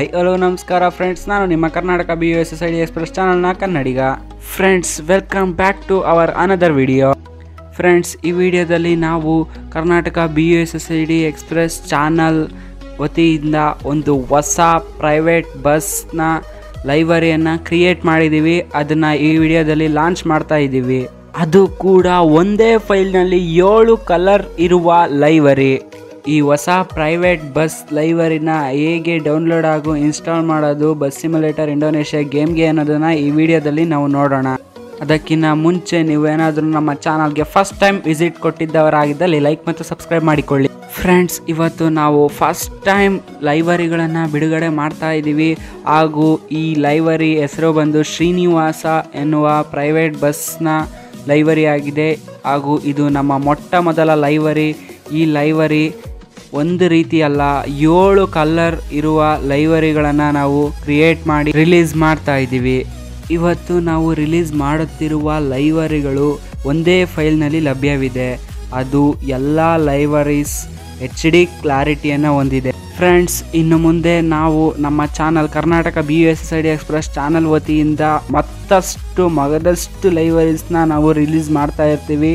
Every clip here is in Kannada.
ಹಾಯ್ ಹಲೋ ನಮಸ್ಕಾರ ಫ್ರೆಂಡ್ಸ್ ನಾನು ನಿಮ್ಮ Karnataka B U S S I D express ಚಾನಲ್ನ ಕನ್ನಡಿಗ friends welcome back to our another video friends ಈ ವಿಡಿಯೋದಲ್ಲಿ ನಾವು Karnataka B U S S I D express channel ವತಿಯಿಂದ ಒಂದು ಹೊಸ ಪ್ರೈವೇಟ್ ಬಸ್ನ ಲೈಬ್ರರಿಯನ್ನು ಕ್ರಿಯೇಟ್ ಮಾಡಿದ್ದೀವಿ ಅದನ್ನು ಈ ವಿಡಿಯೋದಲ್ಲಿ ಲಾಂಚ್ ಮಾಡ್ತಾ ಇದ್ದೀವಿ ಅದು ಕೂಡ ಒಂದೇ ಫೈಲ್ನಲ್ಲಿ ಏಳು ಕಲರ್ ಇರುವ ಲೈಬ್ರರಿ ಈ ಹೊಸ ಪ್ರೈವೇಟ್ ಬಸ್ ಲೈಬ್ರರಿನ ಹೇಗೆ ಡೌನ್ಲೋಡ್ ಹಾಗೂ ಇನ್ಸ್ಟಾಲ್ ಮಾಡೋದು ಬಸ್ ಸಿಮ್ಯುಲೇಟರ್ ಇಂಡೋನೇಷ್ಯಾ ಗೇಮ್ಗೆ ಅನ್ನೋದನ್ನ ಈ ವಿಡಿಯೋದಲ್ಲಿ ನಾವು ನೋಡೋಣ ಅದಕ್ಕಿಂತ ಮುಂಚೆ ನೀವೇನಾದರೂ ನಮ್ಮ ಚಾನಲ್ಗೆ ಫಸ್ಟ್ ಟೈಮ್ ವಿಸಿಟ್ ಕೊಟ್ಟಿದ್ದವರಾಗಿದ್ದಲ್ಲಿ ಲೈಕ್ ಮತ್ತು ಸಬ್ಸ್ಕ್ರೈಬ್ ಮಾಡಿಕೊಳ್ಳಿ ಫ್ರೆಂಡ್ಸ್ ಇವತ್ತು ನಾವು ಫಸ್ಟ್ ಟೈಮ್ ಲೈಬ್ರರಿಗಳನ್ನು ಬಿಡುಗಡೆ ಮಾಡ್ತಾ ಇದ್ದೀವಿ ಹಾಗೂ ಈ ಲೈಬ್ರರಿ ಹೆಸರು ಬಂದು ಶ್ರೀನಿವಾಸ ಎನ್ನುವ ಪ್ರೈವೇಟ್ ಬಸ್ನ ಲೈಬ್ರರಿ ಆಗಿದೆ ಹಾಗೂ ಇದು ನಮ್ಮ ಮೊಟ್ಟ ಮೊದಲ ಲೈಬ್ರರಿ ಈ ಲೈಬ್ರರಿ ಒಂದು ರೀತಿ ಅಲ್ಲ ಏಳು ಕಲರ್ ಇರುವ ಲೈಬ್ರರಿಗಳನ್ನು ನಾವು ಕ್ರಿಯೇಟ್ ಮಾಡಿ ರಿಲೀಸ್ ಮಾಡ್ತಾ ಇದ್ದೀವಿ ಇವತ್ತು ನಾವು ರಿಲೀಸ್ ಮಾಡುತ್ತಿರುವ ಲೈಬ್ರರಿಗಳು ಒಂದೇ ಫೈಲ್ನಲ್ಲಿ ಲಭ್ಯವಿದೆ ಅದು ಎಲ್ಲ ಲೈಬ್ರರೀಸ್ ಎಚ್ ಡಿ ಕ್ಲಾರಿಟಿಯನ್ನು ಹೊಂದಿದೆ ಫ್ರೆಂಡ್ಸ್ ಇನ್ನು ಮುಂದೆ ನಾವು ನಮ್ಮ channel Karnataka B U S S I D express channel ವತಿಯಿಂದ ಮತ್ತಷ್ಟು ಮಗದಷ್ಟು ಲೈಬ್ರರೀಸ್ನ ನಾವು ರಿಲೀಸ್ ಮಾಡ್ತಾ ಇರ್ತೀವಿ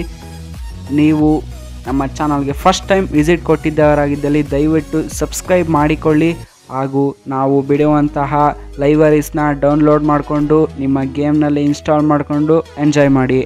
ನೀವು ನಮ್ಮ ಚಾನಲ್ಗೆ ಫಸ್ಟ್ ಟೈಮ್ ವಿಸಿಟ್ ಕೊಟ್ಟಿದ್ದವರಾಗಿದ್ದಲ್ಲಿ ದಯವಿಟ್ಟು ಸಬ್ಸ್ಕ್ರೈಬ್ ಮಾಡಿಕೊಳ್ಳಿ ಹಾಗೂ ನಾವು ಬಿಡುವಂತಹ ಲೈಬ್ರರೀಸ್ನ ಡೌನ್ಲೋಡ್ ಮಾಡಿಕೊಂಡು ನಿಮ್ಮ ಗೇಮ್ನಲ್ಲಿ ಇನ್ಸ್ಟಾಲ್ ಮಾಡಿಕೊಂಡು ಎಂಜಾಯ್ ಮಾಡಿ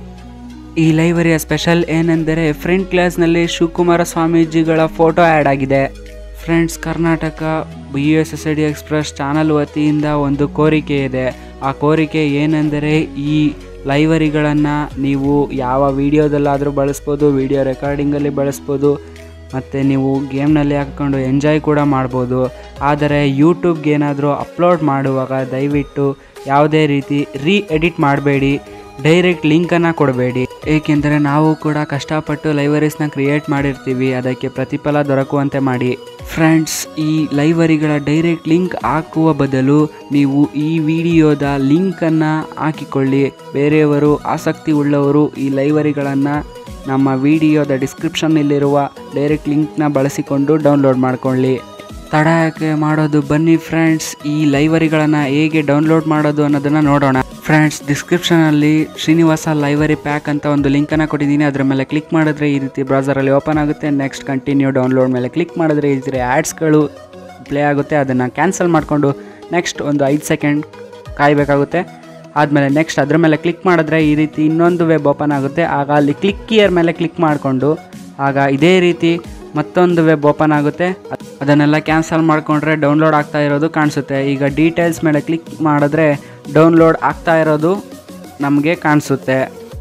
ಈ ಲೈಬ್ರರಿಯ ಸ್ಪೆಷಲ್ ಏನೆಂದರೆ ಫ್ರಂಟ್ ಕ್ಲಾಸ್ನಲ್ಲಿ ಶಿವಕುಮಾರ ಸ್ವಾಮೀಜಿಗಳ ಫೋಟೋ ಆ್ಯಡ್ ಆಗಿದೆ friends Karnataka B U S S I D express channel ವತಿಯಿಂದ ಒಂದು ಕೋರಿಕೆ ಇದೆ ಆ ಕೋರಿಕೆ ಏನೆಂದರೆ ಈ ಲೈಬ್ರರಿಗಳನ್ನು ನೀವು ಯಾವ ವಿಡಿಯೋದಲ್ಲಾದರೂ ಬಳಸ್ಬೋದು ವಿಡಿಯೋ ರೆಕಾರ್ಡಿಂಗಲ್ಲಿ ಬಳಸ್ಬೋದು ಮತ್ತು ನೀವು ಗೇಮ್ನಲ್ಲಿ ಹಾಕ್ಕೊಂಡು ಎಂಜಾಯ್ ಕೂಡ ಮಾಡ್ಬೋದು ಆದರೆ ಯೂಟ್ಯೂಬ್ಗೆ ಏನಾದರೂ ಅಪ್ಲೋಡ್ ಮಾಡುವಾಗ ದಯವಿಟ್ಟು ಯಾವುದೇ ರೀತಿ ರೀ ಎಡಿಟ್ ಮಾಡಬೇಡಿ ಡೈರೆಕ್ಟ್ ಲಿಂಕನ್ನು ಕೊಡಬೇಡಿ ಏಕೆಂದರೆ ನಾವು ಕೂಡ ಕಷ್ಟಪಟ್ಟು ಲೈಬ್ರರೀಸ್ನ ಕ್ರಿಯೇಟ್ ಮಾಡಿರ್ತೀವಿ ಅದಕ್ಕೆ ಪ್ರತಿಫಲ ದೊರಕುವಂತೆ ಮಾಡಿ ಫ್ರೆಂಡ್ಸ್ ಈ ಲೈಬ್ರರಿಗಳ ಡೈರೆಕ್ಟ್ ಲಿಂಕ್ ಹಾಕುವ ಬದಲು ನೀವು ಈ ವಿಡಿಯೋದ ಲಿಂಕನ್ನು ಹಾಕಿಕೊಳ್ಳಿ ಬೇರೆಯವರು ಆಸಕ್ತಿ ಉಳ್ಳವರು ಈ ಲೈಬ್ರರಿಗಳನ್ನು ನಮ್ಮ ವಿಡಿಯೋದ ಡಿಸ್ಕ್ರಿಪ್ಷನ್ನಲ್ಲಿರುವ ಡೈರೆಕ್ಟ್ ಲಿಂಕ್ನ ಬಳಸಿಕೊಂಡು ಡೌನ್ಲೋಡ್ ಮಾಡಿಕೊಳ್ಳಿ ತಡ ಯಾಕೆ ಮಾಡೋದು ಬನ್ನಿ ಫ್ರೆಂಡ್ಸ್ ಈ ಲೈಬ್ರರಿಗಳನ್ನು ಹೇಗೆ ಡೌನ್ಲೋಡ್ ಮಾಡೋದು ಅನ್ನೋದನ್ನು ನೋಡೋಣ ಫ್ರೆಂಡ್ಸ್ ಡಿಸ್ಕ್ರಿಪ್ಷನಲ್ಲಿ ಶ್ರೀನಿವಾಸ ಲೈಬ್ರರಿ ಪ್ಯಾಕ್ ಅಂತ ಒಂದು ಲಿಂಕನ್ನು ಕೊಟ್ಟಿದ್ದೀನಿ ಅದರ ಮೇಲೆ ಕ್ಲಿಕ್ ಮಾಡಿದ್ರೆ ಈ ರೀತಿ ಬ್ರೌಸರಲ್ಲಿ ಓಪನ್ ಆಗುತ್ತೆ ನೆಕ್ಸ್ಟ್ ಕಂಟಿನ್ಯೂ ಡೌನ್ಲೋಡ್ ಮೇಲೆ ಕ್ಲಿಕ್ ಮಾಡಿದ್ರೆ ಈ ರೀತಿ ಆ್ಯಡ್ಸ್ಗಳು ಪ್ಲೇ ಆಗುತ್ತೆ ಅದನ್ನು ಕ್ಯಾನ್ಸಲ್ ಮಾಡಿಕೊಂಡು ನೆಕ್ಸ್ಟ್ ಒಂದು ಐದು ಸೆಕೆಂಡ್ ಕಾಯಬೇಕಾಗುತ್ತೆ ಆದಮೇಲೆ ನೆಕ್ಸ್ಟ್ ಅದ್ರ ಮೇಲೆ ಕ್ಲಿಕ್ ಮಾಡಿದ್ರೆ ಈ ರೀತಿ ಇನ್ನೊಂದು ವೆಬ್ ಓಪನ್ ಆಗುತ್ತೆ ಆಗ ಅಲ್ಲಿ ಕ್ಲಿಕ್ ಇಯರ್ ಮೇಲೆ ಕ್ಲಿಕ್ ಮಾಡಿಕೊಂಡು ಆಗ ಇದೇ ರೀತಿ ಮತ್ತೊಂದು ವೆಬ್ ಓಪನ್ ಆಗುತ್ತೆ ಅದ್- ಅದನ್ನೆಲ್ಲ ಕ್ಯಾನ್ಸಲ್ ಮಾಡಿಕೊಂಡ್ರೆ ಡೌನ್ಲೋಡ್ ಆಗ್ತಾ ಇರೋದು ಕಾಣಿಸುತ್ತೆ ಈಗ ಡೀಟೇಲ್ಸ್ ಮೇಲೆ ಕ್ಲಿಕ್ ಮಾಡಿದ್ರೆ ಡೌನ್ಲೋಡ್ ಆಗ್ತಾ ಇರೋದು ನಮಗೆ ಕಾಣಿಸುತ್ತೆ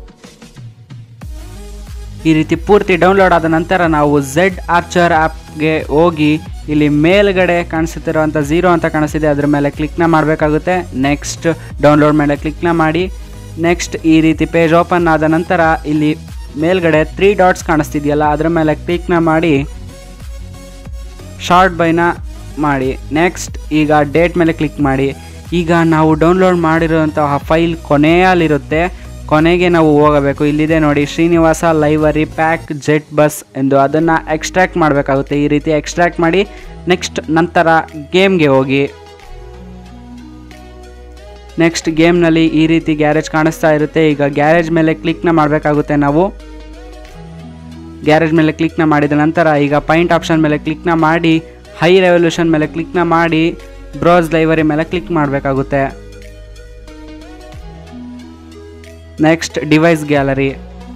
ಈ ರೀತಿ ಪೂರ್ತಿ ಡೌನ್ಲೋಡ್ ಆದ ನಂತರ ನಾವು ಝೆಡ್ ಆರ್ಚರ್ ಆ್ಯಪ್ಗೆ ಹೋಗಿ ಇಲ್ಲಿ ಮೇಲ್ಗಡೆ ಕಾಣಿಸುತ್ತಿರುವಂಥ ಝೀರೋ ಅಂತ ಕಾಣಿಸ್ತಿದೆ ಅದ್ರ ಮೇಲೆ ಕ್ಲಿಕ್ನ ಮಾಡಬೇಕಾಗುತ್ತೆ ನೆಕ್ಸ್ಟ್ ಡೌನ್ಲೋಡ್ ಮೇಲೆ ಕ್ಲಿಕ್ನ ಮಾಡಿ ನೆಕ್ಸ್ಟ್ ಈ ರೀತಿ ಪೇಜ್ ಓಪನ್ ಆದ ನಂತರ ಇಲ್ಲಿ ಮೇಲ್ಗಡೆ ತ್ರೀ ಡಾಟ್ಸ್ ಕಾಣಿಸ್ತಿದೆಯಲ್ಲ ಅದ್ರ ಮೇಲೆ ಕ್ಲಿಕ್ನ ಮಾಡಿ ಶಾರ್ಟ್ ಬೈನ ಮಾಡಿ ನೆಕ್ಸ್ಟ್ ಈಗ ಡೇಟ್ ಮೇಲೆ ಕ್ಲಿಕ್ ಮಾಡಿ ಈಗ ನಾವು ಡೌನ್ಲೋಡ್ ಮಾಡಿರುವಂತಹ ಫೈಲ್ ಕೊನೆಯಲ್ಲಿರುತ್ತೆ ಕೊನೆಗೆ ನಾವು ಹೋಗಬೇಕು ಇಲ್ಲಿದೆ ನೋಡಿ Srinivasa library pack jet bus ಎಂದು ಅದನ್ನು ಎಕ್ಸ್ಟ್ರಾಕ್ಟ್ ಮಾಡಬೇಕಾಗುತ್ತೆ ಈ ರೀತಿ ಎಕ್ಸ್ಟ್ರಾಕ್ಟ್ ಮಾಡಿ ನೆಕ್ಸ್ಟ್ ನಂತರ ಗೇಮ್ಗೆ ಹೋಗಿ ನೆಕ್ಸ್ಟ್ ಗೇಮ್ನಲ್ಲಿ ಈ ರೀತಿ ಗ್ಯಾರೇಜ್ ಕಾಣಿಸ್ತಾ ಇರುತ್ತೆ ಈಗ ಗ್ಯಾರೇಜ್ ಮೇಲೆ ಕ್ಲಿಕ್ನ ಮಾಡಬೇಕಾಗುತ್ತೆ ನಾವು ಗ್ಯಾರೇಜ್ ಮೇಲೆ ಕ್ಲಿಕ್ನ ಮಾಡಿದ ನಂತರ ಈಗ ಪೈಂಟ್ ಆಪ್ಷನ್ ಮೇಲೆ ಕ್ಲಿಕ್ನ ಮಾಡಿ ಹೈ ರೆವಲ್ಯೂಷನ್ ಮೇಲೆ ಕ್ಲಿಕ್ನ ಮಾಡಿ ಬ್ರೌಸ್ ಲೈಬ್ರರಿ ಮೇಲೆ ಕ್ಲಿಕ್ ಮಾಡಬೇಕಾಗುತ್ತೆ ನೆಕ್ಸ್ಟ್ ಡಿವೈಸ್ ಗ್ಯಾಲರಿ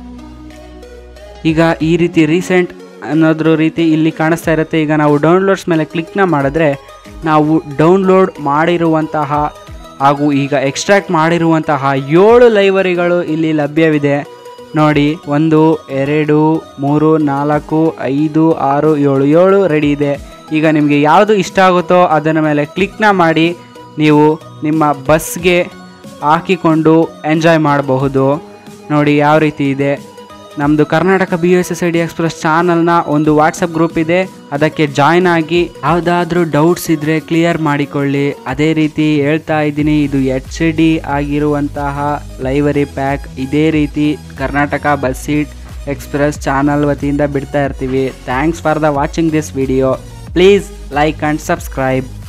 ಈಗ ಈ ರೀತಿ ರೀಸೆಂಟ್ ಅನ್ನೋದ್ರ ರೀತಿ ಇಲ್ಲಿ ಕಾಣಿಸ್ತಾ ಇರುತ್ತೆ ಈಗ ನಾವು ಡೌನ್ಲೋಡ್ಸ್ ಮೇಲೆ ಕ್ಲಿಕ್ನ ಮಾಡಿದ್ರೆ ನಾವು ಡೌನ್ಲೋಡ್ ಮಾಡಿರುವಂತಹ ಹಾಗೂ ಈಗ ಎಕ್ಸ್ಟ್ರಾಕ್ಟ್ ಮಾಡಿರುವಂತಹ ಏಳು ಲೈಬ್ರರಿಗಳು ಇಲ್ಲಿ ಲಭ್ಯವಿದೆ ನೋಡಿ ಒಂದು ಎರಡು ಮೂರು ನಾಲ್ಕು ಐದು ಆರು ಏಳು ಏಳು ರೆಡಿ ಇದೆ ಈಗ ನಿಮಗೆ ಯಾವುದು ಇಷ್ಟ ಆಗುತ್ತೋ ಅದರ ಮೇಲೆ ಕ್ಲಿಕ್ನ ಮಾಡಿ ನೀವು ನಿಮ್ಮ ಬಸ್ಗೆ ಹಾಕಿಕೊಂಡು ಎಂಜಾಯ್ ಮಾಡಬಹುದು ನೋಡಿ ಯಾವ ರೀತಿ ಇದೆ ನಮ್ಮದು Karnataka B S S I D express ಚಾನಲ್ನ ಒಂದು ವಾಟ್ಸಪ್ ಗ್ರೂಪ್ ಇದೆ ಅದಕ್ಕೆ ಜಾಯ್ನ್ ಆಗಿ ಯಾವುದಾದ್ರೂ ಡೌಟ್ಸ್ ಇದ್ದರೆ ಕ್ಲಿಯರ್ ಮಾಡಿಕೊಳ್ಳಿ ಅದೇ ರೀತಿ ಹೇಳ್ತಾ ಇದ್ದೀನಿ ಇದು ಎಚ್ ಡಿ ಆಗಿರುವಂತಹ ಲೈಬ್ರರಿ ಪ್ಯಾಕ್ ಇದೇ ರೀತಿ Karnataka bus seat express channel ವತಿಯಿಂದ ಬಿಡ್ತಾ ಇರ್ತೀವಿ thanks for the watching this video please like and subscribe